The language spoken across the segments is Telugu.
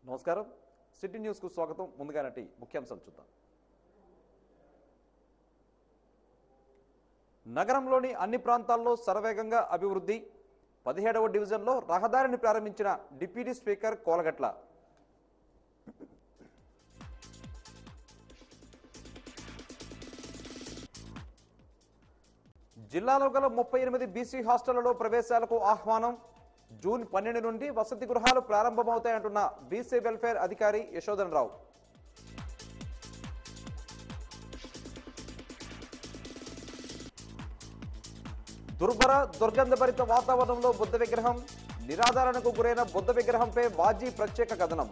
నమస్కారం సిటీ న్యూస్కు స్వాగతం ముందుగా నటి ముఖ్యాంశాలు చూద్దాం నగరంలోని అన్ని ప్రాంతాల్లో శరవేగంగా అభివృద్ధి పదిహేడవ డివిజన్లో రహదారిని ప్రారంభించిన డిప్యూటీ స్పీకర్ కోలగట్ల జిల్లాలో గల ముప్పై ఎనిమిది బీసీ హాస్టళ్లలో ప్రవేశాలకు ఆహ్వానం జూన్ పన్నెండు నుండి వసతి గృహాలు ప్రారంభమవుతాయంటున్న బీసీ వెల్ఫేర్ అధికారి యశోధన్ రావు దుర్భర దుర్గంధభరిత వాతావరణంలో బుద్ధ విగ్రహం నిరాధారణకు గురైన బుద్ధ విగ్రహంపై వాజీ ప్రత్యేక కథనం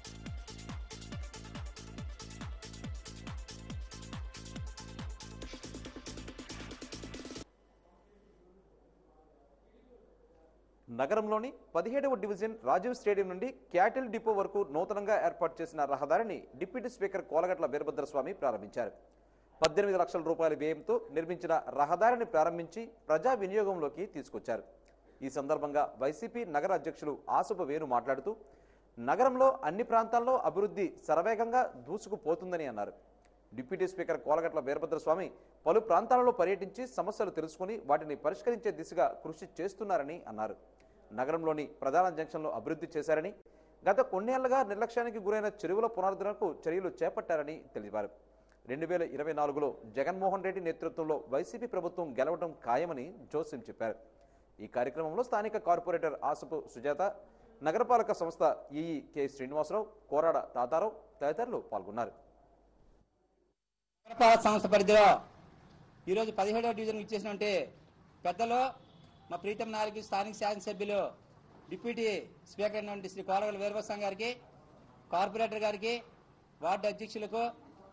నగరంలోని పదిహేడవ డివిజన్ రాజీవ్ స్టేడియం నుండి క్యాటిల్ డిపో వరకు నూతనంగా ఏర్పాటు చేసిన రహదారిని డిప్యూటీ స్పీకర్ కోలగట్ల వీరభద్రస్వామి ప్రారంభించారు పద్దెనిమిది లక్షల రూపాయల వ్యయంతో నిర్మించిన రహదారిని ప్రారంభించి ప్రజా వినియోగంలోకి తీసుకొచ్చారు ఈ సందర్భంగా వైసీపీ నగర అధ్యక్షులు ఆసుప వేణు మాట్లాడుతూ నగరంలో అన్ని ప్రాంతాల్లో అభివృద్ధి శరవేగంగా దూసుకుపోతుందని అన్నారు డిప్యూటీ స్పీకర్ కోలగట్ల వీరభద్రస్వామి పలు ప్రాంతాలలో పర్యటించి సమస్యలు తెలుసుకుని వాటిని పరిష్కరించే దిశగా కృషి చేస్తున్నారని అన్నారు నగరంలోని ప్రధాన జంక్షన్లు అభివృద్ధి చేశారని గత కొన్నేళ్లుగా నిర్లక్ష్యానికి గురైన చెరువుల పునరుద్ధరణకు చర్యలు చేపట్టారని తెలిపారు రెండు వేల ఇరవై నాలుగులో జగన్మోహన్ రెడ్డి నేతృత్వంలో వైసీపీ ప్రభుత్వం గెలవడం ఖాయమని జోసిం చెప్పారు ఈ కార్యక్రమంలో స్థానిక కార్పొరేటర్ ఆసపు సుజాత నగరపాలక సంస్థ ఈఈ కె శ్రీనివాసరావు కోరాడ తాతారావు తదితరులు పాల్గొన్నారు నగరపాలక సంస్థ పరిధిలో ఈరోజు పదిహేడవ డివిజన్ ఇచ్చేసినట్టే పెద్దలు మా ప్రీతం నాయకు స్థానిక శాసనసభ్యులు డిప్యూటీ స్పీకర్ అయినటువంటి శ్రీ కోరగల వీరభద్రం గారికి కార్పొరేటర్ గారికి వార్డు అధ్యక్షులకు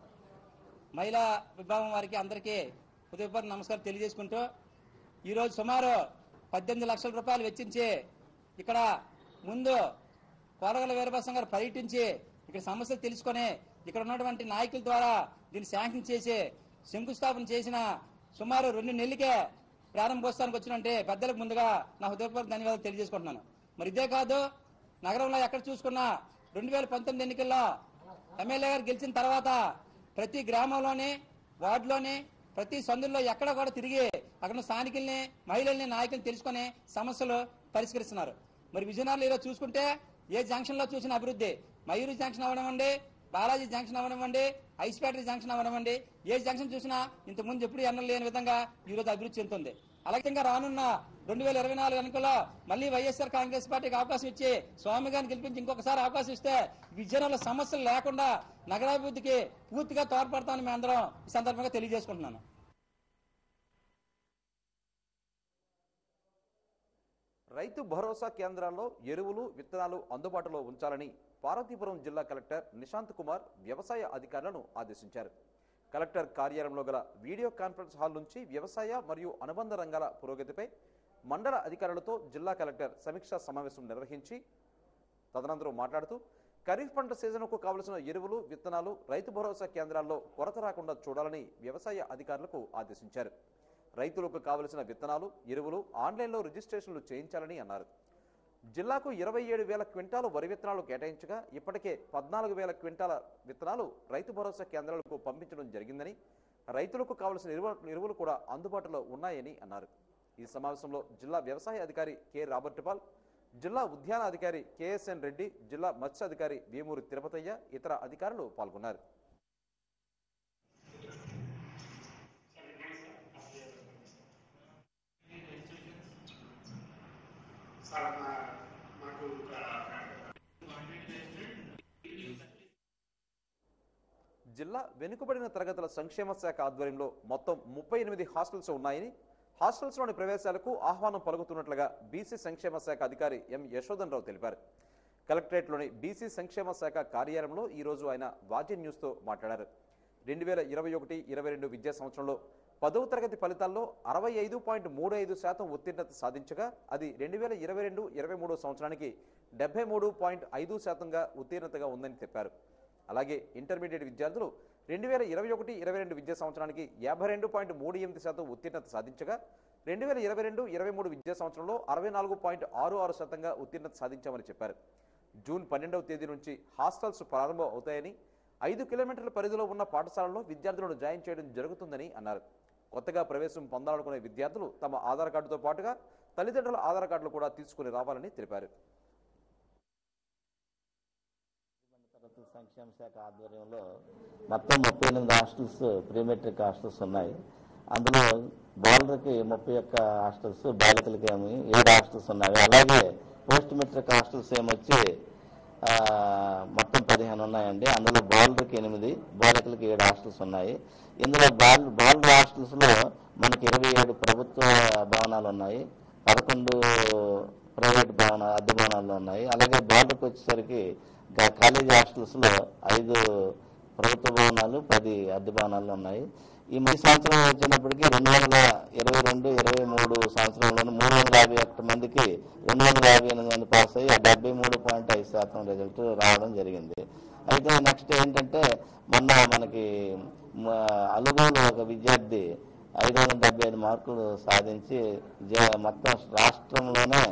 మహిళా విభాగం వారికి అందరికీ హృదయపూర్వక నమస్కారం తెలియజేసుకుంటూ ఈరోజు సుమారు పద్దెనిమిది లక్షల రూపాయలు వెచ్చించి ఇక్కడ ముందు కోరగల వీరభద్రం గారు పర్యటించి ఇక్కడ సమస్యలు తెలుసుకొని ఇక్కడ ఉన్నటువంటి నాయకుల ద్వారా దీన్ని శాంక్షన్ చేసి శంకుస్థాపన చేసిన సుమారు రెండు నెలలకే ప్రారంభోత్సవానికి వచ్చినంటే పెద్దలకు ముందుగా నా హృదయపూర్వక ధన్యవాదాలు తెలియజేసుకుంటున్నాను మరి ఇదే కాదు నగరంలో ఎక్కడ చూసుకున్నా రెండు వేల పంతొమ్మిది ఎన్నికల్లో ఎమ్మెల్యే గారు గెలిచిన తర్వాత ప్రతి గ్రామంలోని వార్డులోని ప్రతి సందుల్లో ఎక్కడ కూడా తిరిగి అక్కడ ఉన్న స్థానికుల్ని మహిళల్ని నాయకుల్ని తెలుసుకొని సమస్యలు పరిష్కరిస్తున్నారు మరి విజయనగరంలో ఈరోజు చూసుకుంటే ఏ జంక్షన్ లో చూసిన అభివృద్ధి మయూరి జంక్షన్ అవనివ్వండి బాలాజీ జంక్షన్ అవనివ్వండి ఐస్ ఫ్యాక్టరీ జంక్షన్ అవనివ్వండి ఏ జంక్షన్ చూసినా ఇంతకు ముందు ఎప్పుడు ఎన్నో లేని విధంగా ఈ రోజు అభివృద్ధి చెందుతుంది అలాగే ఇంకా రానున్న రెండు వేల ఇరవై నాలుగు ఎన్నికల్లో మళ్ళీ వైఎస్ఆర్ కాంగ్రెస్ పార్టీకి అవకాశం ఇచ్చి స్వామి గారిని గెలిపించి ఇంకొకసారి అవకాశం ఇస్తే విజయనగరంలో సమస్యలు లేకుండా నగరాభివృద్ధికి పూర్తిగా తోడ్పడతామని మేము అందరం ఈ సందర్భంగా తెలియజేసుకుంటున్నాను రైతు భరోసా కేంద్రాల్లో ఎరువులు విత్తనాలు అందుబాటులో ఉంచాలని పార్వతీపురం జిల్లా కలెక్టర్ నిశాంత్ కుమార్ వ్యవసాయ అధికారులను ఆదేశించారు కలెక్టర్ కార్యాలయంలో గల వీడియో కాన్ఫరెన్స్ హాల్ నుంచి వ్యవసాయ మరియు అనుబంధ రంగాల పురోగతిపై మండల అధికారులతో జిల్లా కలెక్టర్ సమీక్షా సమావేశం నిర్వహించి తదనంతరం మాట్లాడుతూ ఖరీఫ్ పంట సీజన్కు కావలసిన ఎరువులు విత్తనాలు రైతు భరోసా కేంద్రాల్లో కొరత రాకుండా చూడాలని వ్యవసాయ అధికారులకు ఆదేశించారు రైతులకు కావలసిన విత్తనాలు ఎరువులు ఆన్లైన్లో రిజిస్ట్రేషన్లు చేయించాలని అన్నారు జిల్లాకు ఇరవై ఏడు వేల క్వింటాలు వరి విత్తనాలు కేటాయించగా ఇప్పటికే పద్నాలుగు వేల క్వింటాల విత్తనాలు రైతు భరోసా కేంద్రాలకు పంపించడం జరిగిందని రైతులకు కావలసిన ఎరువు ఎరువులు కూడా అందుబాటులో ఉన్నాయని అన్నారు ఈ సమావేశంలో జిల్లా వ్యవసాయ అధికారి కె రాబర్ట్ పాల్ జిల్లా ఉద్యాన అధికారి కెఎస్ఎన్ రెడ్డి జిల్లా మత్స్య అధికారి వేమూరి తిరుపతయ్య ఇతర అధికారులు పాల్గొన్నారు సార్ మా- మాకు ఒక జిల్లా వెనుకబడిన తరగతుల సంక్షేమ శాఖ ఆధ్వర్యంలో మొత్తం ముప్పై ఎనిమిది హాస్టల్స్ ఉన్నాయని హాస్టల్స్లోని ప్రవేశాలకు ఆహ్వానం పలుకుతున్నట్లుగా బీసీ సంక్షేమ శాఖ అధికారి ఎం యశోధన్ రావు తెలిపారు కలెక్టరేట్లోని బీసీ సంక్షేమ శాఖ కార్యాలయంలో ఈరోజు ఆయన వాజీ న్యూస్తో మాట్లాడారు రెండు వేల ఇరవై ఒకటి ఇరవై రెండు విద్యా సంవత్సరంలో పదవ తరగతి ఫలితాల్లో అరవై ఐదు పాయింట్ మూడు ఐదు శాతం ఉత్తీర్ణత సాధించగా అది రెండు వేల ఇరవై రెండు ఇరవై మూడో సంవత్సరానికి డెబ్బై మూడు పాయింట్ ఐదు శాతంగా ఉత్తీర్ణతగా ఉందని చెప్పారు అలాగే ఇంటర్మీడియట్ విద్యార్థులు రెండు వేల ఇరవై ఒకటి ఇరవై రెండు విద్యా సంవత్సరానికి యాభై రెండు పాయింట్ మూడు ఎనిమిది శాతం ఉత్తీర్ణత సాధించగా రెండు వేల ఇరవై రెండు ఇరవై మూడు విద్యా సంవత్సరంలో అరవై నాలుగు పాయింట్ ఆరు ఆరు శాతంగా ఉత్తీర్ణత సాధించామని చెప్పారు జూన్ పన్నెండవ తేదీ నుంచి హాస్టల్స్ ప్రారంభం అవుతాయని ఐదు కిలోమీటర్ల పరిధిలో ఉన్న పాఠశాలలో విద్యార్థులను జాయిన్ చేయడం జరుగుతుందని అన్నారు కొత్తగా ప్రవేశం పొందాలనుకునే విద్యార్థులు తమ ఆధార్ కార్డుతో పాటుగా తల్లిదండ్రుల ఆధార్ కార్డులు కూడా తీసుకుని రావాలని తెలిపారు తరగతుల సంక్షేమ శాఖ ఆధ్వర్యంలో మొత్తం ముప్పై ఎనిమిది హాస్టల్స్ ప్రీమెట్రిక్ హాస్టల్స్ ఉన్నాయి అందులో బాలులకి ముప్పై ఒక్క హాస్టల్స్ బాలికలకి ఏమి ఏడు హాస్టల్స్ ఉన్నాయి అలాగే పోస్ట్ మెట్రిక్ హాస్టల్స్ ఏమొచ్చి ఆ, మొత్తం పదిహేను ఉన్నాయండి అందులో బాలులకి ఎనిమిది బాలికలకి ఏడు హాస్టల్స్ ఉన్నాయి ఇందులో బాల్ బాలుల హాస్టల్స్లో మనకి ఇరవై ఏడు ప్రభుత్వ భవనాలు ఉన్నాయి పదకొండు ప్రైవేట్ భవన అద్దె భవనాలు ఉన్నాయి అలాగే బాలులకు వచ్చేసరికి గా- కాలేజీ హాస్టల్స్లో ఐదు ప్రభుత్వ భవనాలు పది అద్దె భవనాలు ఉన్నాయి ఈ మధ్య సంవత్సరం వచ్చినప్పటికీ రెండు వందల ఇరవై రెండు ఇరవై మూడు సంవత్సరంలో మూడు వందల యాభై ఒకటి మందికి రెండు వందల యాభై ఎనిమిది మంది పాస్ అయ్యి డెబ్బై మూడు పాయింట్ ఐదు శాతం రిజల్ట్ రావడం జరిగింది అయితే నెక్స్ట్ ఏంటంటే మొన్న మనకి మ- అలుగులో ఒక విద్యార్థి ఐదు వందల డెబ్బై ఐదు మార్కులు సాధించి జ- మొత్తం రాష్ట్రంలోనే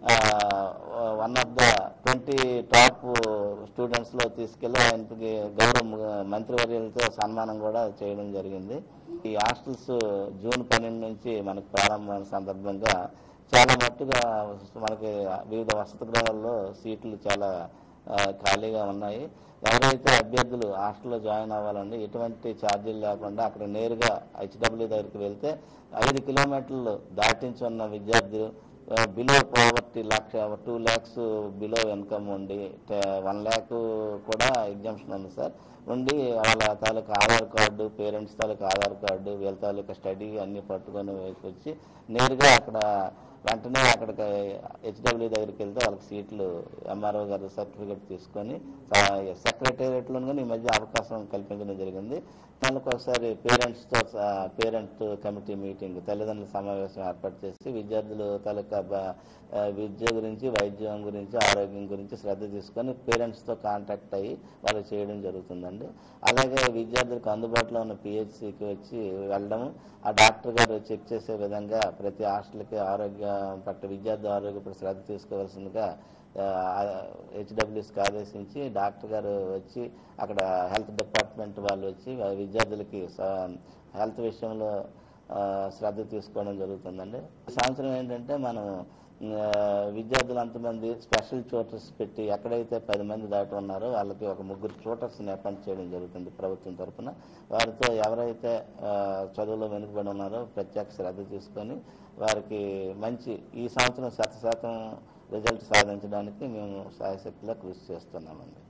one of the twenty top students లో తీసుకెళ్లి ఆయనకి గౌరవ ము- మంత్రివర్యులతో సన్మానం కూడా చేయడం జరిగింది ఈ హాస్టల్స్ జూన్ పన్నెండు నుంచి మనకు ప్రారంభమైన సందర్భంగా చాలా మట్టుగా మనకి వివిధ వసతి గృహాల్లో సీట్లు చాలా ఆ, ఖాళీగా ఉన్నాయి ఎవరైతే అభ్యర్థులు హాస్టల్లో జాయిన్ అవ్వాలండి ఎటువంటి ఛార్జీలు లేకుండా అక్కడ నేరుగా హెచ్డబ్ల్యూ దగ్గరికి వెళ్తే ఐదు కిలోమీటర్లు దాటించి ఉన్న విద్యార్థులు below poverty lakh two lakhs below income ఉండి వన్ ల్యాక్ కూడా ఎగ్జామ్షన్ ఉంది సార్ ఉండి వాళ్ళ తాలూకా ఆధార్ కార్డు పేరెంట్స్ తాలూకా ఆధార్ కార్డు వీళ్ళ తాలూకా స్టడీ అన్ని పట్టుకొని వచ్చి నేరుగా అక్కడ వెంటనే అక్కడికి హెచ్డబ్ల్యూ దగ్గరికి వెళ్తే వాళ్ళకి సీట్లు ఎంఆర్ఓ గారి సర్టిఫికేట్ తీసుకొని సెక్రటేరియట్లో ఈ మధ్య అవకాశం కల్పించడం జరిగింది దానికి ఒకసారి పేరెంట్స్తో పేరెంట్ కమిటీ మీటింగ్ తల్లిదండ్రుల సమావేశం ఏర్పాటు చేసి విద్యార్థులు తాలూకా బ- ఆ, విద్య గురించి వైద్యం గురించి ఆరోగ్యం గురించి శ్రద్ధ తీసుకొని పేరెంట్స్తో కాంటాక్ట్ అయ్యి వాళ్ళు చేయడం జరుగుతుందండి అలాగే విద్యార్థులకు అందుబాటులో ఉన్న పిహెచ్సికి వచ్చి వెళ్ళడం ఆ డాక్టర్ గారు చెక్ చేసే విధంగా ప్రతి హాస్టల్కి ఆరోగ్యం పట్ల విద్యార్థి ఆరోగ్య పట్ల శ్రద్ధ తీసుకోవాల్సిందిగా హెచ్డబ్ల్యూస్కి ఆదేశించి డాక్టర్ గారు వచ్చి అక్కడ హెల్త్ డిపార్ట్మెంట్ వాళ్ళు వచ్చి ఆ విద్యార్థులకి హెల్త్ విషయంలో ఆ, శ్రద్ధ తీసుకోవడం జరుగుతుందండి ఈ సంవత్సరం ఏంటంటే మనం ఆ, విద్యార్థులు అంతమంది స్పెషల్ ట్యూటర్స్ పెట్టి ఎక్కడైతే పది మంది దాటి ఉన్నారో వాళ్ళకి ఒక ముగ్గురు ట్యూటర్స్ని అపాయింట్ చేయడం జరుగుతుంది ప్రభుత్వం తరఫున వారితో ఎవరైతే ఆ, చదువులో వెనుకబడి ఉన్నారో ప్రత్యేక శ్రద్ధ తీసుకొని వారికి మంచి ఈ సంవత్సరం శత శాతం రిజల్ట్ సాధించడానికి మేము సాయశక్తిలో కృషి చేస్తున్నామండి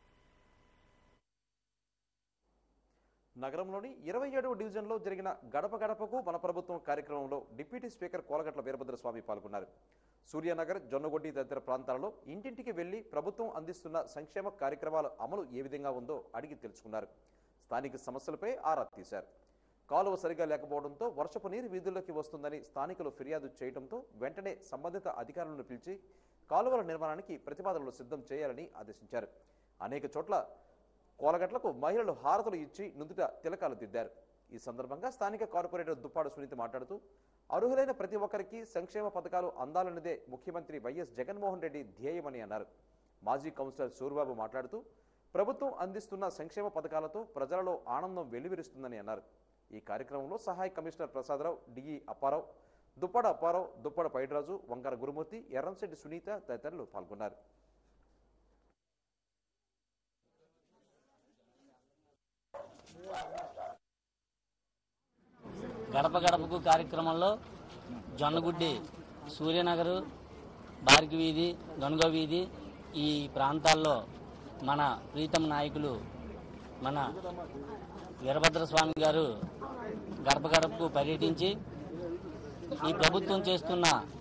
నగరంలోని ఇరవై ఏడవ డివిజన్లో జరిగిన గడప గడపకు మన ప్రభుత్వం కార్యక్రమంలో డిప్యూటీ స్పీకర్ కోలగట్ల వీరభద్రస్వామి పాల్గొన్నారు సూర్యనగర్ జొన్నగొడ్డి తదితర ప్రాంతాలలో ఇంటింటికి వెళ్లి ప్రభుత్వం అందిస్తున్న సంక్షేమ కార్యక్రమాల అమలు ఏ విధంగా ఉందో అడిగి తెలుసుకున్నారు స్థానిక సమస్యలపై ఆరా తీశారు కాలువ సరిగా లేకపోవడంతో వర్షపు నీరు వీధుల్లోకి వస్తుందని స్థానికులు ఫిర్యాదు చేయడంతో వెంటనే సంబంధిత అధికారులను పిలిచి కాలువల నిర్మాణానికి ప్రతిపాదనలు సిద్ధం చేయాలని ఆదేశించారు అనేక చోట్ల కోలగట్లకు మహిళలు హారతులు ఇచ్చి నుదుట తిలకాలు దిద్దారు ఈ సందర్భంగా స్థానిక కార్పొరేటర్ దుప్పాడు సునీత మాట్లాడుతూ అర్హులైన ప్రతి ఒక్కరికి సంక్షేమ పథకాలు అందాలన్నదే ముఖ్యమంత్రి వైఎస్ జగన్మోహన్ రెడ్డి ధ్యేయమని అన్నారు మాజీ కౌన్సిలర్ సూర్బాబు మాట్లాడుతూ ప్రభుత్వం అందిస్తున్న సంక్షేమ పథకాలతో ప్రజలలో ఆనందం వెల్లివిరుస్తుందని అన్నారు ఈ కార్యక్రమంలో సహాయ కమిషనర్ ప్రసాదరావు డిఈ అప్పారావు దుప్పడ అప్పారావు దుప్పడ పైడిరాజు వంకర గురుమూర్తి ఎర్రంశెట్టి సునీత తదితరులు పాల్గొన్నారు గడప గడపకు కార్యక్రమంలో జొన్నగుడ్డి సూర్యనగరు బారికి వీధి గనుగ వీధి ఈ ప్రాంతాల్లో మన ప్రీతం నాయకులు మన వీరభద్ర స్వామి గారు గడప గడపకు పర్యటించి ఈ ప్రభుత్వం చేస్తున్న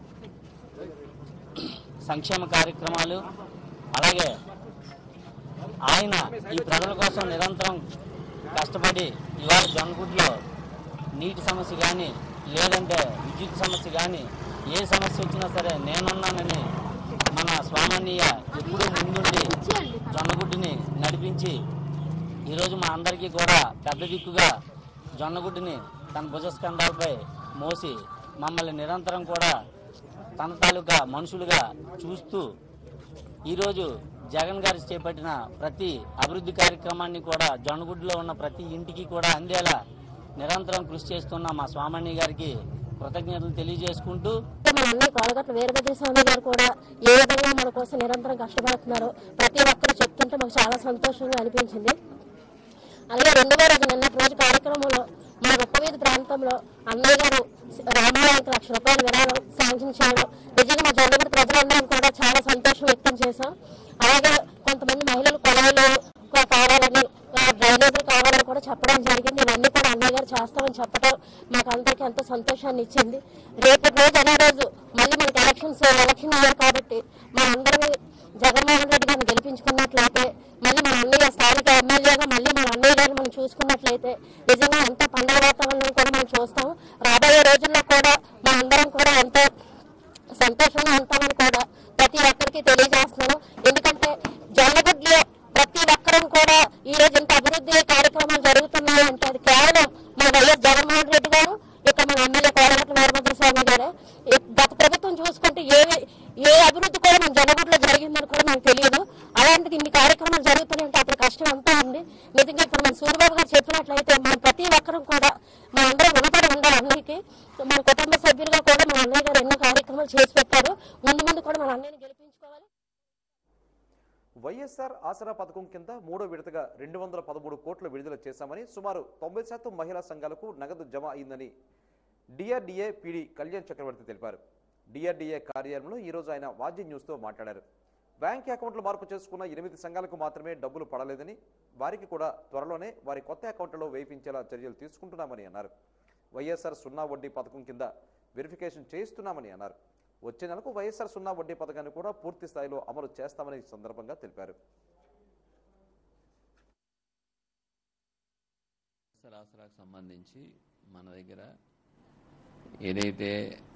సంక్షేమ కార్యక్రమాలు అలాగే ఆయన ఈ ప్రజల కోసం నిరంతరం కష్టపడి ఇవాళ జొన్నగుడ్లో నీటి సమస్య కానీ లేదంటే విద్యుత్ సమస్య కానీ ఏ సమస్య వచ్చినా సరే నేనున్నానని మన స్వామన్నయ్య ఎప్పుడూ ముందుండి జొన్నగుడ్డుని నడిపించి ఈరోజు మా అందరికీ కూడా పెద్ద దిక్కుగా జొన్నగుడ్డుని తన భుజస్కంధాలపై మోసి మమ్మల్ని నిరంతరం కూడా తన తాలూకా మనుషులుగా చూస్తూ ఈరోజు జగన్ గారు చేపట్టిన ప్రతి అభివృద్ధి కార్యక్రమాన్ని కూడా జొన్నగుడ్లో ఉన్న ప్రతి ఇంటికి కూడా అందేలా నిరంతరం కృషి చేస్తున్న మా స్వామణ్య గారికి కృతజ్ఞతలు తెలియజేసుకుంటూ మన అన్నయ్య కోలగట్ల వీరభద్ర స్వామి గారు కూడా ఏ విధంగా మన కోసం నిరంతరం కష్టపడుతున్నారో ప్రతి ఒక్కరు చెప్తుంటే మాకు చాలా సంతోషంగా అనిపించింది అలాగే రెండవ రోజు నిన్నటి రోజు కార్యక్రమంలో మన గొప్పవీధి ప్రాంతంలో అన్నయ్య గారు రామాలయానికి లక్ష రూపాయల విరాళం శాంక్షన్ చేయడం నిజంగా మా జొన్నగుడి ప్రజలందరం కూడా చాలా సంతోషం వ్యక్తం చేశాం అలాగే కొంతమంది మహిళలు కొలాయిలు కా- కావాలని ఆ, డ్రైనేజీలు కావాలని కూడా చెప్పడం జరిగింది ఇవన్నీ కూడా అన్నయ్య గారు చేస్తామని చెప్పడం మాకు అందరికీ ఎంతో సంతోషాన్ని ఇచ్చింది రేపటి రోజు అనే రోజు మళ్ళీ మనకి ఎలక్షన్స్ ఎలక్షన్ అయ్యారు కాబట్టి మనందరం జగన్మోహన్ రెడ్డి గారిని గెలిపించుకున్నట్లయితే మళ్ళీ మన అన్నయ్య స్థానిక ఎమ్మెల్యేగా మళ్ళీ మన అన్నయ్య గారిని మనం చూసుకున్నట్లయితే నిజంగా ఎంతో పండుగ వాతావరణం కూడా మనం చూస్తాం రాబోయే రోజుల్లో కూడా మనందరం కూడా ఎంతో సంతోషంగా ఉంటామని కూడా ప్రతి ఒక్కరికి తెలియజేస్తున్నాను ఎందుకంటే జొన్నగుడ్లో ప్రతి ఒక్కరం కూడా ఈ రోజు ఇంత అభివృద్ధి కార్యక్రమాలు జరుగుతున్నాయంటే అది కేవలం మన వైఎస్ జగన్మోహన్ రెడ్డి గారు ఇక్కడ మన ఎమ్మెల్యే కోడగట్ల వీరభద్ర స్వామి గారు ఈ గత ప్రభుత్వం చూసుకుంటే ఏ ఏ అభివృద్ధి కూడా మన జొన్నగుడ్లో జరిగిందని కూడా మనకు తెలియదు అలాంటిది ఇన్ని కార్యక్రమాలు జరుగుతున్నాయంటే అప్పుడు కష్టం అంతా ఉంది నిజంగా ఇప్పుడు మన సూర్యబాబు గారు చెప్పినట్లయితే మనం ప్రతి ఒక్కరం కూడా మనందరం రుణపడి ఉండాలి అన్నయ్యకి మన కుటుంబ సభ్యులుగా కూడా మన అన్నయ్య గారు ఎన్నో కార్యక్రమాలు చేసి పెట్టారు ముందు ముందు కూడా మన అన్నయ్యని గెలిపించుకోవాలి వైఎస్ఆర్ ఆసరా పథకం కింద మూడో విడతగా రెండు వందల పదమూడు కోట్లు విడుదల చేశామని సుమారు తొంభై శాతం మహిళా సంఘాలకు నగదు జమ అయిందని డిఆర్డీఏ పీడీ కళ్యాణ్ చక్రవర్తి తెలిపారు డిఆర్డీఏ కార్యాలయంలో ఈరోజు ఆయన వాద్య న్యూస్తో మాట్లాడారు బ్యాంక్ అకౌంట్లు మార్పు చేసుకున్న ఎనిమిది సంఘాలకు మాత్రమే డబ్బులు పడలేదని వారికి కూడా త్వరలోనే వారి కొత్త అకౌంట్లలో వేయించేలా చర్యలు తీసుకుంటున్నామని అన్నారు వైఎస్ఆర్ సున్నా వడ్డీ పథకం కింద వెరిఫికేషన్ చేయిస్తున్నామని అన్నారు వచ్చే నెలకు వైఎస్ఆర్ సున్నా వడ్డీ పథకాన్ని కూడా పూర్తి స్థాయిలో అమలు చేస్తామని ఈ సందర్భంగా తెలిపారు వైఎస్ఆర్ ఆసరాకు సంబంధించి మన దగ్గర ఏదైతే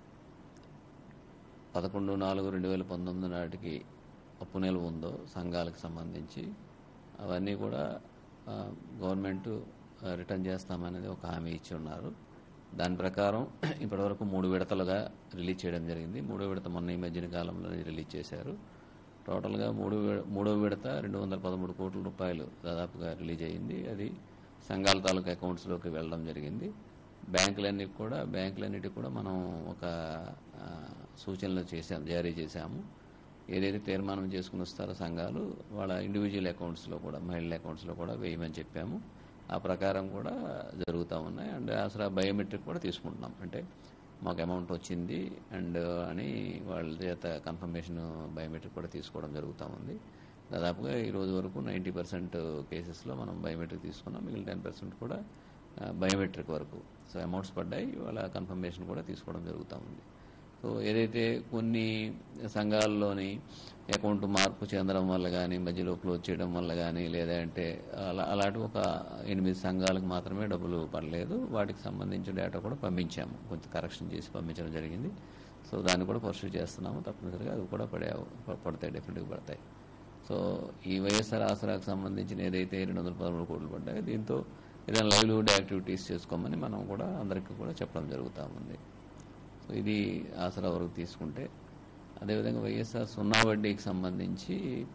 పదకొండు నాలుగు రెండు వేల పంతొమ్మిది నాటికి అప్పు నిల్వ ఉందో సంఘాలకు సంబంధించి అవన్నీ కూడా ఆ, గవర్నమెంట్ ఆ, రిటర్న్ చేస్తామనేది ఒక హామీ ఇచ్చి ఉన్నారు దాని ప్రకారం ఇప్పటివరకు మూడు విడతలుగా రిలీజ్ చేయడం జరిగింది మూడో విడత మొన్న ఈ మధ్యన కాలంలో రిలీజ్ చేశారు టోటల్గా మూడు విడ- మూడో విడత రెండు వందల పదమూడు కోట్ల రూపాయలు దాదాపుగా రిలీజ్ అయ్యింది అది సంఘాల తాలూకా అకౌంట్స్లోకి వెళ్ళడం జరిగింది బ్యాంకులన్నీ కూడా బ్యాంకులన్నిటికి కూడా మనం ఒక ఆ, సూచనలు చేసాం జారీ చేశాము ఏదైతే తీర్మానం చేసుకుని వస్తారో సంఘాలు వాళ్ళ ఇండివిజువల్ అకౌంట్స్లో కూడా మహిళల అకౌంట్స్లో కూడా వేయమని చెప్పాము ఆ ప్రకారం కూడా జరుగుతూ ఉన్నాయి అండ్ అసలు బయోమెట్రిక్ కూడా తీసుకుంటున్నాం అంటే మాకు అమౌంట్ వచ్చింది అండ్ అని వాళ్ళ చేత కన్ఫర్మేషన్ బయోమెట్రిక్ కూడా తీసుకోవడం జరుగుతూ ఉంది దాదాపుగా ఈ రోజు వరకు నైంటీ పర్సెంట్ కేసెస్లో మనం బయోమెట్రిక్ తీసుకున్నాం మిగిలిన టెన్ పర్సెంట్ కూడా బయోమెట్రిక్ వరకు సో అమౌంట్స్ పడ్డాయి వాళ్ళ కన్ఫర్మేషన్ కూడా తీసుకోవడం జరుగుతూ ఉంది సో ఏదైతే కొన్ని సంఘాల్లోని అకౌంట్ మార్పు చెందడం వల్ల కానీ మధ్యలో క్లోజ్ చేయడం వల్ల కానీ లేదా అంటే అలా అలాంటి ఒక ఎనిమిది సంఘాలకు మాత్రమే డబ్బులు పడలేదు వాటికి సంబంధించిన డేటా కూడా పంపించాము కొంచెం కరెక్షన్ చేసి పంపించడం జరిగింది సో దాన్ని కూడా పర్సూ చేస్తున్నాము తప్పనిసరిగా అది కూడా పడే పడతాయి డెఫినెట్గా పడతాయి సో ఈ వైఎస్ఆర్ ఆసరాకు సంబంధించిన ఏదైతే రెండు వందల పదమూడు కోట్లు పడ్డాయో దీంతో ఏదైనా లైవ్లీవుడ్ యాక్టివిటీస్ చేసుకోమని మనం కూడా అందరికీ కూడా చెప్పడం జరుగుతూ ఉంది సో ఇది ఆసరా వరకు తీసుకుంటే అదేవిధంగా వైఎస్ఆర్ సున్నా వడ్డీకి సంబంధించి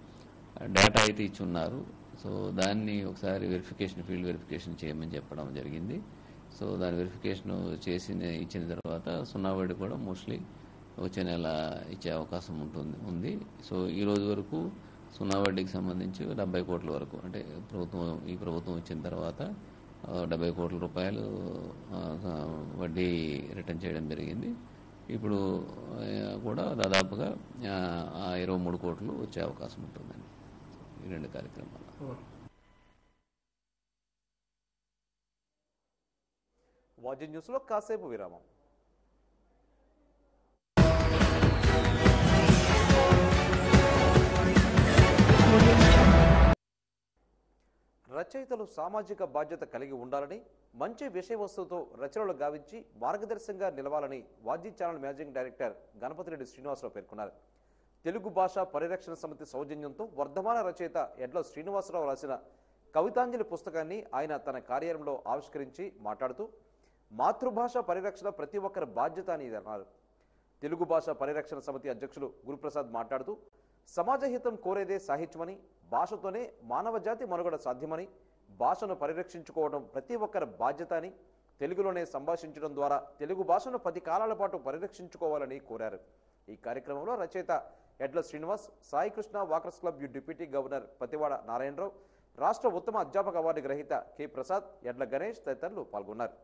డేటా అయితే ఇచ్చి ఉన్నారు సో దాన్ని ఒకసారి వెరిఫికేషన్ ఫీల్డ్ వెరిఫికేషన్ చేయమని చెప్పడం జరిగింది సో దాని వెరిఫికేషన్ చేసిన ఇచ్చిన తర్వాత సున్నా వడ్డీ కూడా మోస్ట్లీ వచ్చే నెల ఇచ్చే అవకాశం ఉంటుంది ఉంది సో ఈ రోజు వరకు సున్నా వడ్డీకి సంబంధించి డెబ్బై కోట్ల వరకు అంటే ప్రభుత్వం ఈ ప్రభుత్వం వచ్చిన తర్వాత ఆ, డెబ్బై కోట్ల రూపాయలు ఆ, వడ్డీ రిటర్న్ చేయడం జరిగింది ఇప్పుడు ఆ, కూడా దాదాపుగా ఆ, ఆ ఇరవై మూడు కోట్లు వచ్చే అవకాశం ఉంటుందండి ఈ రెండు కార్యక్రమాలు వాజీ న్యూస్లో కాసేపు విరామం రచయితలు సామాజిక బాధ్యత కలిగి ఉండాలని మంచి విషయ వస్తువుతో రచనలు గావించి మార్గదర్శకంగా నిలవాలని Vaaji channel managing director Ganapathireddy Srinivasarao పేర్కొన్నారు తెలుగు భాష పరిరక్షణ సమితి సౌజన్యంతో వర్ధమాన రచయిత ఎడ్ల శ్రీనివాసరావు రాసిన కవితాంజలి పుస్తకాన్ని ఆయన తన కార్యాలయంలో ఆవిష్కరించి మాట్లాడుతూ మాతృభాష పరిరక్షణ ప్రతి ఒక్కరి బాధ్యత అని అన్నారు తెలుగు భాష పరిరక్షణ సమితి అధ్యక్షులు గురుప్రసాద్ మాట్లాడుతూ సమాజ హితం కోరేదే సాహిత్యమని భాషతోనే మానవ జాతి మనుగడ సాధ్యమని భాషను పరిరక్షించుకోవడం ప్రతి ఒక్కరి బాధ్యత అని తెలుగులోనే సంభాషించడం ద్వారా తెలుగు భాషను పది కాలాల పాటు పరిరక్షించుకోవాలని కోరారు ఈ కార్యక్రమంలో రచయిత Edla Srinivas Saikrishna walkers club U deputy governor Pathivada Narayanarao రాష్ట్ర ఉత్తమ అధ్యాపక అవార్డు గ్రహీత కె ప్రసాద్ ఎడ్ల గణేష్ తదితరులు పాల్గొన్నారు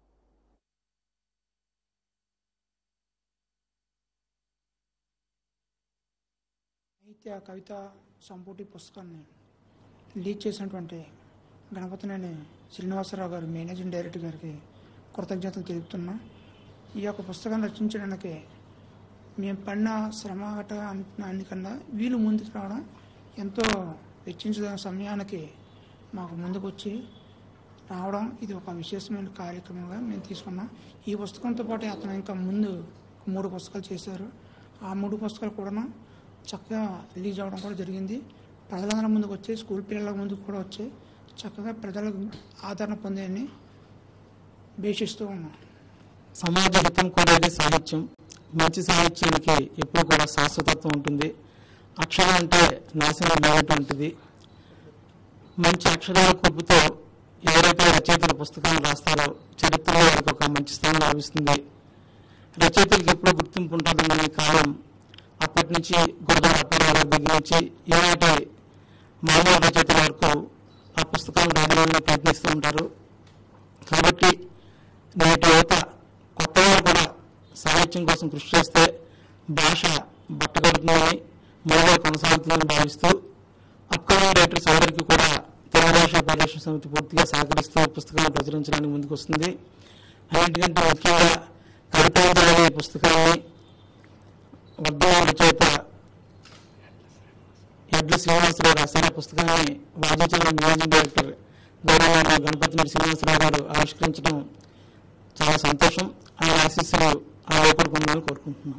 సాహిత్య కవిత సంపుటి పుస్తకాన్ని లీక్ చేసినటువంటి గణపతినేని శ్రీనివాసరావు గారు మేనేజింగ్ డైరెక్టర్ గారికి కృతజ్ఞతలు తెలుపుతున్నా ఈ యొక్క పుస్తకాన్ని రచించడానికి మేము పడిన శ్రమ గట్ట అన్నికన్నా వీలు ముందుకు రావడం ఎంతో వెచ్చించిన సమయానికి మాకు ముందుకు వచ్చి రావడం ఇది ఒక విశేషమైన కార్యక్రమంగా మేము తీసుకున్నాం ఈ పుస్తకంతో పాటు అతను ఇంకా ముందు మూడు పుస్తకాలు చేశారు ఆ మూడు పుస్తకాలు కూడా చక్కగా రిలీజ్ అవ్వడం కూడా జరిగింది ప్రజలందరి ముందుకు వచ్చి స్కూల్ పిల్లల ముందుకు కూడా వచ్చి చక్కగా ప్రజలకు ఆదరణ పొందేయని భేషిస్తూ ఉన్నాం సమాజ హితం కోరేది సాహిత్యం మంచి సాహిత్యానికి ఎప్పుడు కూడా శాశ్వతత్వం ఉంటుంది అక్షరం అంటే నాశనం లేనటువంటిది మంచి అక్షరాల కూపుతో ఎవరైతే రచయితలు పుస్తకాలు రాస్తారో చరిత్రలో వారికి ఒక మంచి స్థానం లభిస్తుంది రచయితలకు ఎప్పుడో గుర్తింపు ఉంటుందనే కాలం అప్పటి నుంచి గురుగారు అప్పారావు గారి దగ్గర నుంచి ఈనాటి మామూలు రచయితల వరకు ఆ పుస్తకాలు రాయడానికి ప్రయత్నిస్తూ ఉంటారు కాబట్టి నేటి యువత కొత్తగా కూడా సాహిత్యం కోసం కృషి చేస్తే భాష బట్టగడుతుందని మళ్ళీ కొనసాగుతుందని భావిస్తూ అప్కమింగ్ రైటర్స్ అందరికీ కూడా తెలుగు భాష పరిరక్షణ సమితి పూర్తిగా సహకరిస్తూ పుస్తకాలను ప్రచురించడానికి ముందుకు వస్తుంది అన్నిటికంటే ముఖ్యంగా కవితాంజలి అనే పుస్తకాన్ని వర్ధమాన రచయిత ఎడ్ల శ్రీనివాసరావు రాసిన పుస్తకాన్ని వాదించిన మేనేజింగ్ డైరెక్టర్ గౌరవ గణపతి శ్రీనివాసరావు గారు ఆవిష్కరించడం చాలా సంతోషం ఆయన ఆశీస్సులు ఆ లోపల పొందాలని కోరుకుంటున్నాం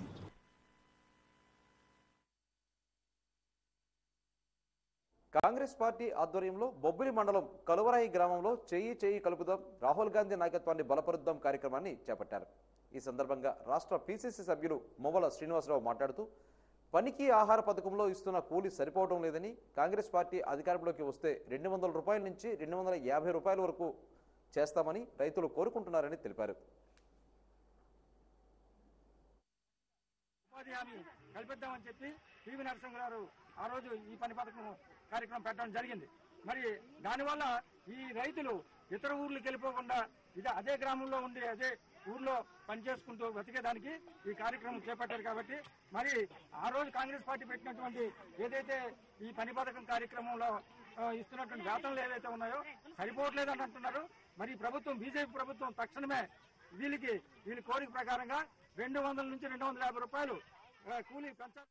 కాంగ్రెస్ పార్టీ ఆధ్వర్యంలో బొబ్బిలి మండలం కలువరాయి గ్రామంలో చేయి చేయి కలుపుదాం రాహుల్ గాంధీ నాయకత్వాన్ని బలపరుద్దాం కార్యక్రమాన్ని చేపట్టారు ఈ సందర్భంగా రాష్ట్ర పీసీసీ సభ్యులు మొవ్వల శ్రీనివాసరావు మాట్లాడుతూ పనికి ఆహార పథకంలో ఇస్తున్న కూలి సరిపోవడం లేదని కాంగ్రెస్ పార్టీ అధికారంలోకి వస్తే రెండు వందల రూపాయల నుంచి రెండు వందల యాభై రూపాయల వరకు చేస్తామని రైతులు కోరుకుంటున్నారని తెలిపారు ఉపాధి హామీ కల్పిద్దామని చెప్పి పివి నరసింహ గారు ఆ రోజు ఈ పని పథకం కార్యక్రమం పెట్టడం జరిగింది మరి దానివల్ల ఈ రైతులు ఇతర ఊర్లకు వెళ్ళిపోకుండా ఇది అదే గ్రామంలో ఉండి అదే ఊర్లో పనిచేసుకుంటూ బతికేదానికి ఈ కార్యక్రమం చేపట్టారు కాబట్టి మరి ఆ రోజు కాంగ్రెస్ పార్టీ పెట్టినటువంటి ఏదైతే ఈ పని పథకం కార్యక్రమంలో ఆ, ఇస్తున్నటువంటి వేతనలు ఏదైతే ఉన్నాయో సరిపోవట్లేదు అని అంటున్నారు మరి ఈ ప్రభుత్వం బీజేపీ ప్రభుత్వం తక్షణమే వీళ్ళకి వీళ్ళ కోరిక ప్రకారంగా రెండు వందల నుంచి రెండు వందల యాభై రూపాయలు ఆ, కూలీ పెంచాలి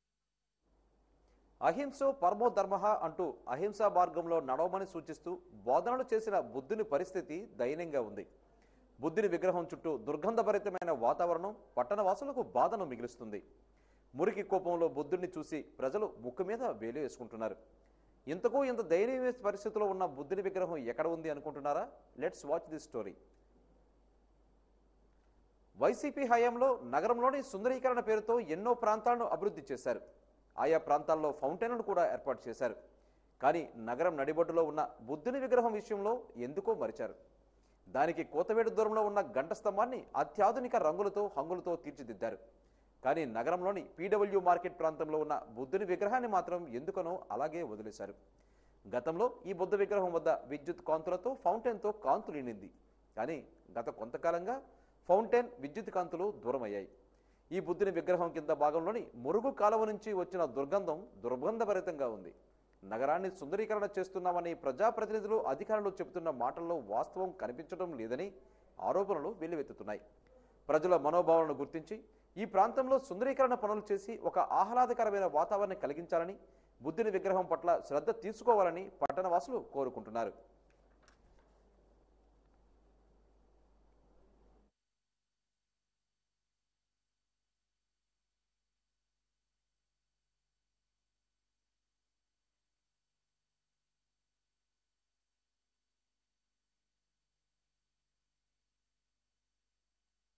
అహింసో పరమో ధర్మ అంటూ అహింసా మార్గంలో నడవమని సూచిస్తూ బోధనలు చేసిన బుద్ధుని పరిస్థితి దయనీయంగా ఉంది బుద్ధుని విగ్రహం చుట్టూ దుర్గంధభరితమైన వాతావరణం పట్టణవాసులకు బాధను మిగిలిస్తుంది మురికి కోపంలో బుద్ధుడిని చూసి ప్రజలు ముక్కు మీద వేలు వేసుకుంటున్నారు ఇంతకు ఇంత దయనీయ పరిస్థితిలో ఉన్న బుద్ధుని విగ్రహం ఎక్కడ ఉంది అనుకుంటున్నారా let's watch this story YCP హయాంలో నగరంలోని సుందరీకరణ పేరుతో ఎన్నో ప్రాంతాలను అభివృద్ధి చేశారు ఆయా ప్రాంతాల్లో ఫౌంటైన్లను కూడా ఏర్పాటు చేశారు కానీ నగరం నడిబొడ్డులో ఉన్న బుద్ధుని విగ్రహం విషయంలో ఎందుకో మరిచారు దానికి కోతవేడు దూరంలో ఉన్న గంట స్తంభాన్ని అత్యాధునిక రంగులతో హంగులతో తీర్చిదిద్దారు కానీ నగరంలోని పీడబ్ల్యూ మార్కెట్ ప్రాంతంలో ఉన్న బుద్ధుని విగ్రహాన్ని మాత్రం ఎందుకనో అలాగే వదిలేశారు గతంలో ఈ బుద్ధ విగ్రహం వద్ద విద్యుత్ కాంతులతో ఫౌంటైన్తో కాంతులీనింది కానీ గత కొంతకాలంగా ఫౌంటైన్ విద్యుత్ కాంతులు దూరమయ్యాయి ఈ బుద్ధుని విగ్రహం కింద భాగంలోని మురుగు కాలువ నుంచి వచ్చిన దుర్గంధం దుర్గంధభరితంగా ఉంది నగరాన్ని సుందరీకరణ చేస్తున్నామని ప్రజాప్రతినిధులు అధికారులు చెబుతున్న మాటల్లో వాస్తవం కనిపించడం లేదని ఆరోపణలు వెల్లువెత్తుతున్నాయి ప్రజల మనోభావాలను గుర్తించి ఈ ప్రాంతంలో సుందరీకరణ పనులు చేసి ఒక ఆహ్లాదకరమైన వాతావరణం కలిగించాలని బుద్ధుని విగ్రహం పట్ల శ్రద్ధ తీసుకోవాలని పట్టణవాసులు కోరుకుంటున్నారు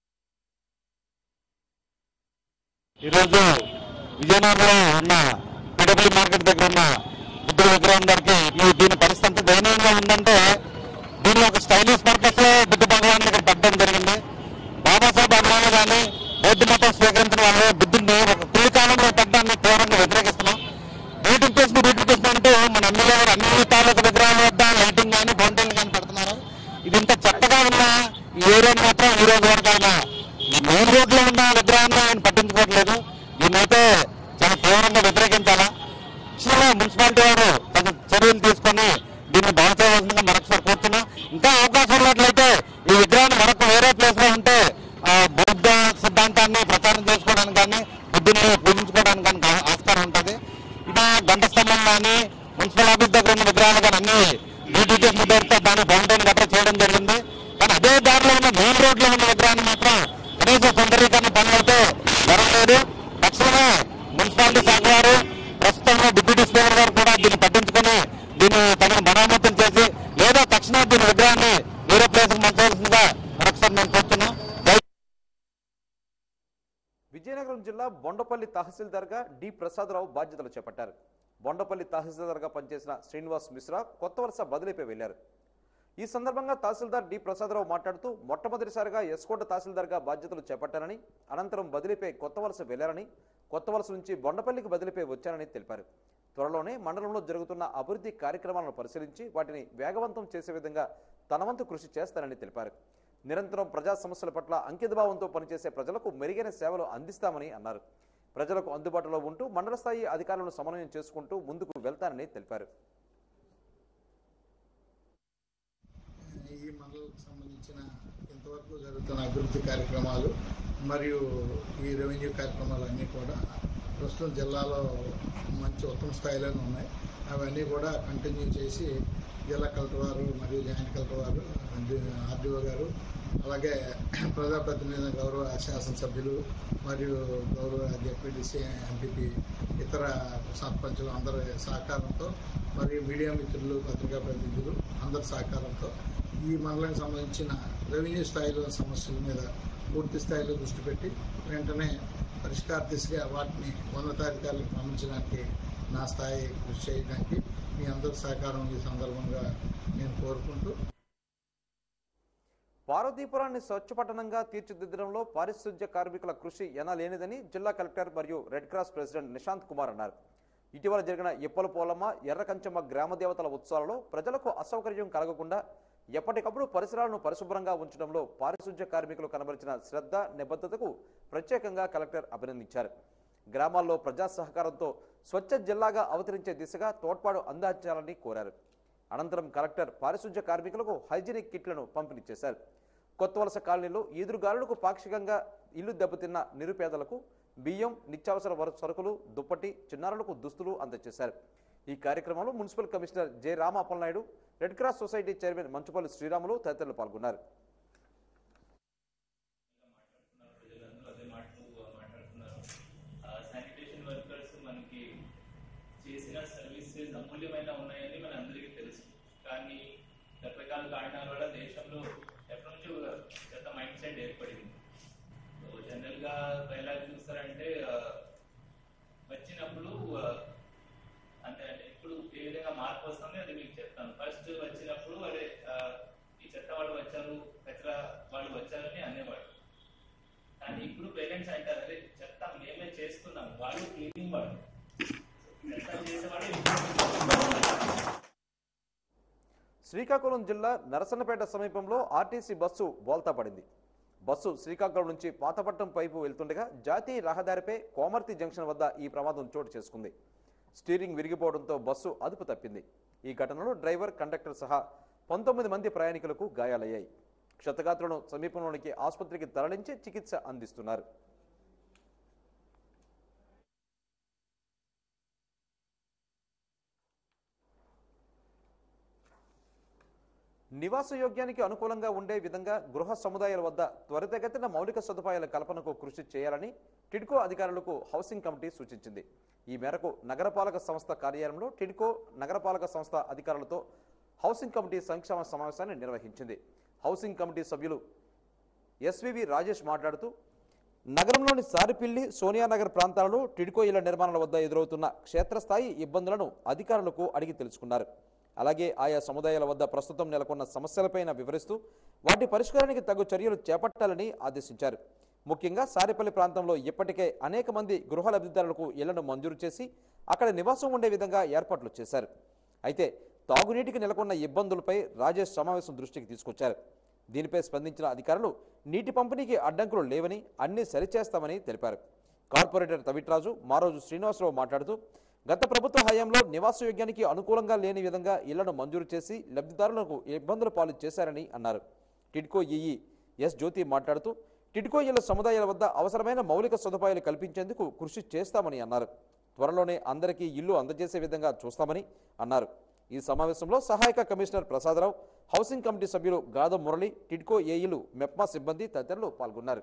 ఈరోజు విజయనగరంలో ఉన్న పిడబ్ల్యూ మార్కెట్ దగ్గర ఉన్న బుద్ధుడి విగ్రహం దగ్గరికి ఈ దీని పరిస్థితి అంత దయనీయంగా ఉందంటే దీనిలో ఒక స్టైలిష్ పర్పస్ లో బుద్ధ భగవాన్ ఇక్కడ పెట్టడం జరిగింది బాబాసాహెబ్ అంబేద్కర్ కానీ బౌద్ధ మతం స్వీకరించిన వాళ్ళు బుద్ధుడిని ఒక కులి కాలంలో పెట్టడాన్ని తీవ్రంగా వ్యతిరేకిస్తున్నాం బ్యూటిఫికేషన్ బ్యూటిఫికేషన్ అంటే మన ఎమ్మెల్యే గారు అన్ని తాలూకు విగ్రహాల వద్ద లైటింగ్ కానీ ఫౌంటైన్ కానీ పెడుతున్నారు ఇది ఇంత చెత్తగా ఉన్న ఈ ఏరియాని మాత్రం ఈ రోజు వరకు ఆయన ఈ మెయిన్ రోడ్ లో ఉన్న విగ్రహాన్ని ఆయన పట్టించుకోవట్లేదు దీన్నైతే చాలా తీవ్రంగా వ్యతిరేకించాలా తక్షణమే మున్సిపాలిటీ వారు తగు చర్యలు తీసుకొని దీన్ని బాగు చేయవలసిందిగా మరొకసారి కోరుతున్నా ఇంకా అవకాశం ఉన్నట్లయితే ఈ విగ్రహాన్ని మరొక వేరే ప్లేస్ లో ఉంటే ఆ, బౌద్ధ సిద్ధాంతాన్ని ప్రచారం చేసుకోవడానికి కానీ బుద్ధుని పూజించుకోవడానికి కానీ ఆ- ఆస్కారం ఉంటుంది ఇలా గంట స్తంభం కానీ మున్సిపల్ ఆఫీస్ దగ్గర ఉన్న విగ్రహాలు కానీ అన్ని డీటీటీఎస్ ముద్దరితో దాన్ని ఫౌంటైన్ గట్రా చేయడం జరిగింది కానీ అదే దారిలో ఉన్న మెయిన్ రోడ్ లో ఉన్న విగ్రహాన్ని మాత్రం కనీస సుందరీకరణ పనులైతే జరగలేదు తక్షణమే మున్సిపాలిటీ శాఖ వారు ప్రస్తుతంలో డిప్యూటీ స్పీకర్ గారు కూడా దీన్ని పట్టించుకొని దీన్ని తనకు మరామతులు చేసి లేదా తక్షణమే దీని విగ్రహాన్ని వేరే ప్లేస్ మార్చవలసిందిగా మరొకసారి నేను కోరుతున్నాం దయ- విజయనగరం జిల్లా బొండపల్లి తహసీల్దార్గా డి ప్రసాదరావు బాధ్యతలు చేపట్టారు బొండపల్లి తహసీల్దార్గా పనిచేసిన శ్రీనివాస్ మిశ్రా కొత్త వరుస బదిలీపై వెళ్లారు ఈ సందర్భంగా తహసీల్దార్ డి ప్రసాదరావు మాట్లాడుతూ మొట్టమొదటిసారిగా ఎస్కోట తహసీల్దార్గా బాధ్యతలు చేపట్టారని అనంతరం బదిలీపై కొత్త వలస వెళ్లారని కొత్త వలస నుంచి బొండపల్లికి బదిలీపై వచ్చారని తెలిపారు త్వరలోనే మండలంలో జరుగుతున్న అభివృద్ధి కార్యక్రమాలను పరిశీలించి వాటిని వేగవంతం చేసే విధంగా తన వంతు కృషి చేస్తానని తెలిపారు నిరంతరం ప్రజా సమస్యల పట్ల అంకితభావంతో పనిచేసే ప్రజలకు మెరుగైన సేవలు అందిస్తామని అన్నారు ప్రజలకు అందుబాటులో ఉంటూ మండల స్థాయి అధికారులను సమన్వయం చేసుకుంటూ ముందుకు వెళ్తానని తెలిపారు ఈ మండలకు సంబంధించిన ఇంతవరకు జరుగుతున్న అభివృద్ధి కార్యక్రమాలు మరియు ఈ రెవెన్యూ కార్యక్రమాలు అన్నీ కూడా ప్రస్తుతం జిల్లాలో మంచి ఉత్తమ స్థాయిలోనే ఉన్నాయి అవన్నీ కూడా కంటిన్యూ చేసి జిల్లా కలెక్టర్ వారు మరియు జాయింట్ కలెక్టర్ వారు ఆర్డీఓ గారు అలాగే ప్రజాప్రతినిధుల గౌరవ శాసనసభ్యులు మరియు గౌరవ జెడ్పీటీసీ ఎంపీపీ ఇతర సర్పంచులు అందరి సహకారంతో మరియు మీడియా మిత్రులు పత్రికా ప్రతినిధులు అందరి సహకారంతో ఈ మండలానికి సంబంధించిన రెవెన్యూ స్థాయిలో సమస్యల మీద పూర్తి స్థాయిలో దృష్టి పెట్టి వెంటనే పరిష్కార దిశగా వాటిని ఉన్నతాధికారులకు పంపించడానికి నా స్థాయి కృషి చేయడానికి మీ అందరి సహకారం ఈ సందర్భంగా నేను కోరుకుంటూ పార్వతీపురాన్ని స్వచ్ఛపట్టణంగా తీర్చిదిద్దడంలో పారిశుధ్య కార్మికుల కృషి ఎనలేనిదని జిల్లా కలెక్టర్ మరియు red cross president Nishant Kumar అన్నారు ఇటీవల జరిగిన ఇప్పల పోలమ్మ ఎర్రకంచమ్మ గ్రామ దేవతల ఉత్సవాలలో ప్రజలకు అసౌకర్యం కలగకుండా ఎప్పటికప్పుడు పరిసరాలను పరిశుభ్రంగా ఉంచడంలో పారిశుధ్య కార్మికులు కనబరిచిన శ్రద్ధ నిబద్ధతకు ప్రత్యేకంగా కలెక్టర్ అభినందించారు గ్రామాల్లో ప్రజా సహకారంతో స్వచ్ఛ జిల్లాగా అవతరించే దిశగా తోడ్పాటు అందించాలని కోరారు అనంతరం కలెక్టర్ పారిశుధ్య కార్మికులకు హైజీనిక్ కిట్లను పంపిణీ చేశారు కొత్త వలస కాలనీలో ఈదురుగాలులకు పాక్షికంగా ఇల్లు దెబ్బతిన్న నిరుపేదలకు బియ్యం నిత్యావసర వర- సరుకులు దుప్పటి చిన్నారులకు దుస్తులు అందజేశారు ఈ కార్యక్రమంలో municipal commissioner J Ramapal red cross society chairman Manchupalli Sriramulu తదితరులు పాల్గొన్నారు శానిటేషన్ వర్కర్స్ మనకి చేసిన సర్వీసెస్ అమూల్యమైన ఉన్నాయని మన అందరికీ తెలుసు కానీ రకరకాల కారణాల వల్ల దేశంలో ఎప్పటి నుంచో చెత్త మైండ్ సెట్ ఏర్పడింది సో జనరల్ గా ఎలా చూస్తారంటే ఆ, వచ్చినప్పుడు ఆ, అంటే అంటే ఇప్పుడు ఏ విధంగా మార్పు వస్తుంది అది మీకు చెప్తాను ఫస్ట్ వచ్చినప్పుడు అదే ఆ, ఈ చెత్త వాళ్ళు వచ్చారు కచరా వాళ్ళు వచ్చారని అనేవాడు కానీ ఇప్పుడు పేరెంట్స్ అంటారు అదే చెత్త మేమే చేస్తున్నాం వాళ్ళు క్లీనింగ్ వాళ్ళు చెత్త చేసేవాడు శ్రీకాకుళం జిల్లా నరసన్నపేట సమీపంలో ఆర్టీసీ బస్సు బోల్తా పడింది బస్సు శ్రీకాకుళం నుంచి పాతపట్నం వైపు వెళ్తుండగా జాతీయ రహదారిపై కోమర్తి జంక్షన్ వద్ద ఈ ప్రమాదం చోటు చేసుకుంది స్టీరింగ్ విరిగిపోవడంతో బస్సు అదుపు తప్పింది ఈ ఘటనలో డ్రైవర్ కండక్టర్ సహా పంతొమ్మిది మంది ప్రయాణికులకు గాయాలయ్యాయి క్షతగాత్రులను సమీపంలోనికి ఆసుపత్రికి తరలించి చికిత్స అందిస్తున్నారు నివాస యోగ్యానికి అనుకూలంగా ఉండే విధంగా గృహ సముదాయాల వద్ద త్వరితగతిన మౌలిక సదుపాయాల కల్పనకు కృషి చేయాలని టిడ్కో అధికారులకు హౌసింగ్ కమిటీ సూచించింది ఈ మేరకు నగరపాలక సంస్థ కార్యాలయంలో టిడ్కో నగరపాలక సంస్థ అధికారులతో హౌసింగ్ కమిటీ సంక్షేమ సమావేశాన్ని నిర్వహించింది హౌసింగ్ కమిటీ సభ్యులు ఎస్వివి రాజేష్ మాట్లాడుతూ నగరంలోని సారిపిల్లి సోనియానగర్ ప్రాంతాలలో టిడ్కో ఇళ్ల నిర్మాణాల వద్ద ఎదురవుతున్న క్షేత్రస్థాయి ఇబ్బందులను అధికారులకు అడిగి తెలుసుకున్నారు అలాగే ఆయా సముదాయాల వద్ద ప్రస్తుతం నెలకొన్న సమస్యలపైన వివరిస్తూ వాటి పరిష్కారానికి తగు చర్యలు చేపట్టాలని ఆదేశించారు ముఖ్యంగా సారిపల్లి ప్రాంతంలో ఇప్పటికే అనేక మంది గృహ లబ్ధిదారులకు ఇళ్లను మంజూరు చేసి అక్కడ నివాసం ఉండే విధంగా ఏర్పాట్లు చేశారు అయితే తాగునీటికి నెలకొన్న ఇబ్బందులపై రాజేష్ సమావేశం దృష్టికి తీసుకొచ్చారు దీనిపై స్పందించిన అధికారులు నీటి పంపిణీకి అడ్డంకులు లేవని అన్ని సరిచేస్తామని తెలిపారు కార్పొరేటర్ తవిట్రాజు మారోజు శ్రీనివాసరావు మాట్లాడుతూ గత ప్రభుత్వ హయాంలో నివాసయోగ్యానికి అనుకూలంగా లేని విధంగా ఇళ్లను మంజూరు చేసి లబ్ధిదారులకు ఇబ్బందుల పాలు చేశారని అన్నారు టిడ్కో ఈఈ ఎస్ జ్యోతి మాట్లాడుతూ టిడ్కో ఇళ్ల సముదాయాల వద్ద అవసరమైన మౌలిక సదుపాయాలు కల్పించేందుకు కృషి చేస్తామని అన్నారు త్వరలోనే అందరికీ ఇల్లు అందజేసే విధంగా చూస్తామని అన్నారు ఈ సమావేశంలో సహాయక కమిషనర్ ప్రసాదరావు హౌసింగ్ కమిటీ సభ్యులు గాదం మురళి టిడ్కో ఏఈలు మెప్మా సిబ్బంది తదితరులు పాల్గొన్నారు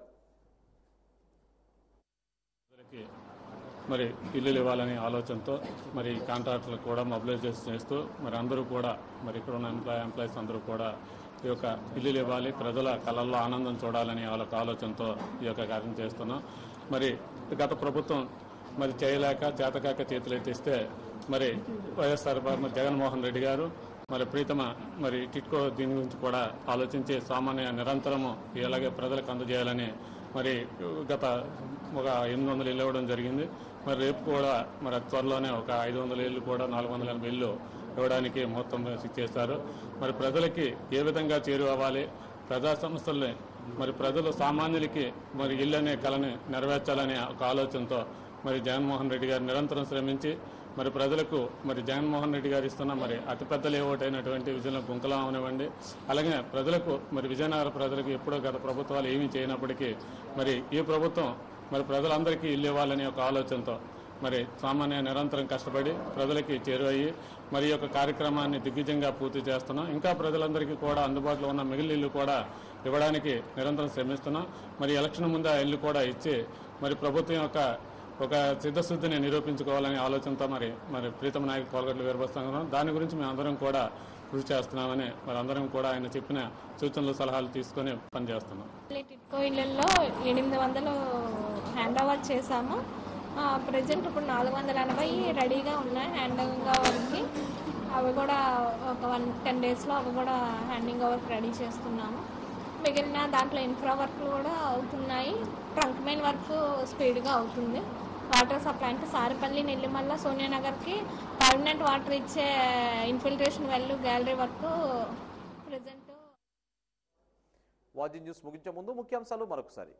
ప్రజలకి మరి ఇల్లులు ఇవ్వాలనే ఆలోచనతో మరి కాంట్రాక్టర్లకు కూడా మొబిలైజ్ చేస్తూ మరి అందరూ కూడా మరి ఇక్కడ ఉన్న ఎంప్లాయ్ ఎంప్లాయీస్ అందరూ కూడా ఈ యొక్క ఇల్లులు ఇవ్వాలి ప్రజల కళల్లో ఆనందం చూడాలని వాళ్ళ ఆలోచనతో ఈ యొక్క కార్యం చేస్తున్నాం మరి గత ప్రభుత్వం మరి చేయలేక చేతకాక చేతులెత్తిస్తే మరి వైఎస్ఆర్ మరి జగన్మోహన్ రెడ్డి గారు మరి ప్రీతమ మరి టిట్కో దీని గురించి కూడా ఆలోచించి సామాన్య నిరంతరము ఎలాగే ప్రజలకు అందజేయాలని మరి గత ఒక ఎనిమిది వందలు ఇల్లు ఇవ్వడం జరిగింది మరి రేపు కూడా మరి అతి త్వరలోనే ఒక ఐదు వందల ఇల్లు కూడా నాలుగు వందల ఎనభై ఇల్లు ఇవ్వడానికి ముహూర్తం చేస్తారు మరి ప్రజలకి ఏ విధంగా చేరువవ్వాలి ప్రజా సంస్థల్ని మరి ప్రజలు సామాన్యులకి మరి ఇల్లు అనే కళని నెరవేర్చాలనే ఒక ఆలోచనతో మరి జగన్మోహన్ రెడ్డి గారు నిరంతరం శ్రమించి మరి ప్రజలకు మరి జగన్మోహన్ రెడ్డి గారు ఇస్తున్న మరి అతిపెద్ద లేఅవుట్ అయినటువంటి విజయనగరం గుంకలం అవనివ్వండి అలాగే ప్రజలకు మరి విజయనగర ప్రజలకు ఎప్పుడో గత ప్రభుత్వాలు ఏమీ చేయనప్పటికీ మరి ఈ ప్రభుత్వం మరి ప్రజలందరికీ ఇల్లు ఇవ్వాలనే ఒక ఆలోచనతో మరి సామాన్య నిరంతరం కష్టపడి ప్రజలకి చేరువయ్యి మరి ఈ యొక్క కార్యక్రమాన్ని దిగ్విజయంగా పూర్తి చేస్తున్నాం ఇంకా ప్రజలందరికీ కూడా అందుబాటులో ఉన్న మిగిలిన ఇల్లు కూడా ఇవ్వడానికి నిరంతరం శ్రమిస్తున్నాం మరి ఎలక్షన్ ముందు ఆ ఇల్లు కూడా ఇచ్చి మరి ప్రభుత్వం యొక్క ఒక సిద్ధశుద్ధిని నిరూపించుకోవాలనే ఆలోచనతో మరి మరి ప్రీతమ నాయకు కోలగట్లు వీరబస్తున్నాం దాని గురించి మేము అందరం కూడా కృషి చేస్తున్నామని మరి అందరం కూడా ఆయన చెప్పిన సూచనలు సలహాలు తీసుకొని పనిచేస్తున్నాం టిట్కో ఇళ్లలో ఎనిమిది వందలు హ్యాండ్ ఓవర్ చేశాము ప్రజెంట్ ఇప్పుడు నాలుగు వందల ఎనభై రెడీగా ఉన్నాయి హ్యాండ్ ఓవర్కి అవి కూడా ఒక వన్ టెన్ డేస్లో అవి కూడా హ్యాండింగ్ ఓవర్కి రెడీ చేస్తున్నాము మిగిలిన దాంట్లో ఇన్ఫ్రా వర్క్లు కూడా అవుతున్నాయి ట్రంక్ మెయిన్ వర్క్ స్పీడ్గా అవుతుంది వాటర్ సప్లై అంటే సారిపల్లి నెల్లిమల్ల సోనియానగర్కి పర్మనెంట్ వాటర్ ఇచ్చే infiltration well gallery work present Vaaji news ముగించే ముందు ముఖ్యాంశాలు మరొకసారి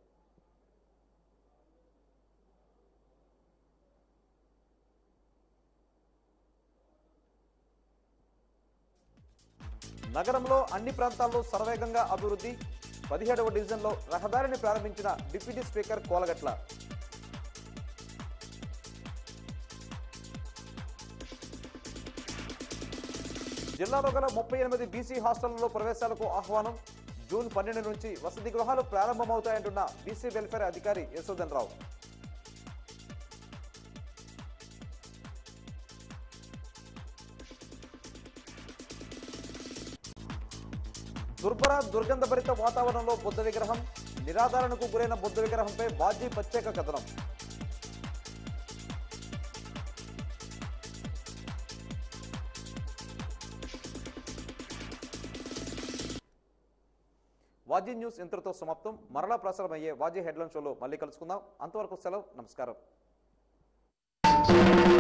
నగరంలో అన్ని ప్రాంతాల్లో సర్వేగంగా అభివృద్ధి పదిహేడవ డివిజన్లో రహదారిని ప్రారంభించిన డిప్యూటీ స్పీకర్ కోలగట్ల జిల్లాలో గల ముప్పై ఎనిమిది బీసీ హాస్టళ్లలో ప్రవేశాలకు ఆహ్వానం జూన్ పన్నెండు నుంచి వసతి గృహాలు ప్రారంభమవుతాయంటున్న బీసీ వెల్ఫేర్ అధికారి యశోధన్ రావు దుర్భర దుర్గంధభరిత వాతావరణంలో బుద్ధ విగ్రహం నిరాధారణకు గురైన బుద్ధ విగ్రహంపై బాజీ ప్రత్యేక కథనం వాజీ న్యూస్ ఇంతటితో సమాప్తం మరలా ప్రసారం అయ్యే వాజీ హెడ్లైన్ షోలో మళ్ళీ కలుసుకుందాం అంతవరకు సెలవు నమస్కారం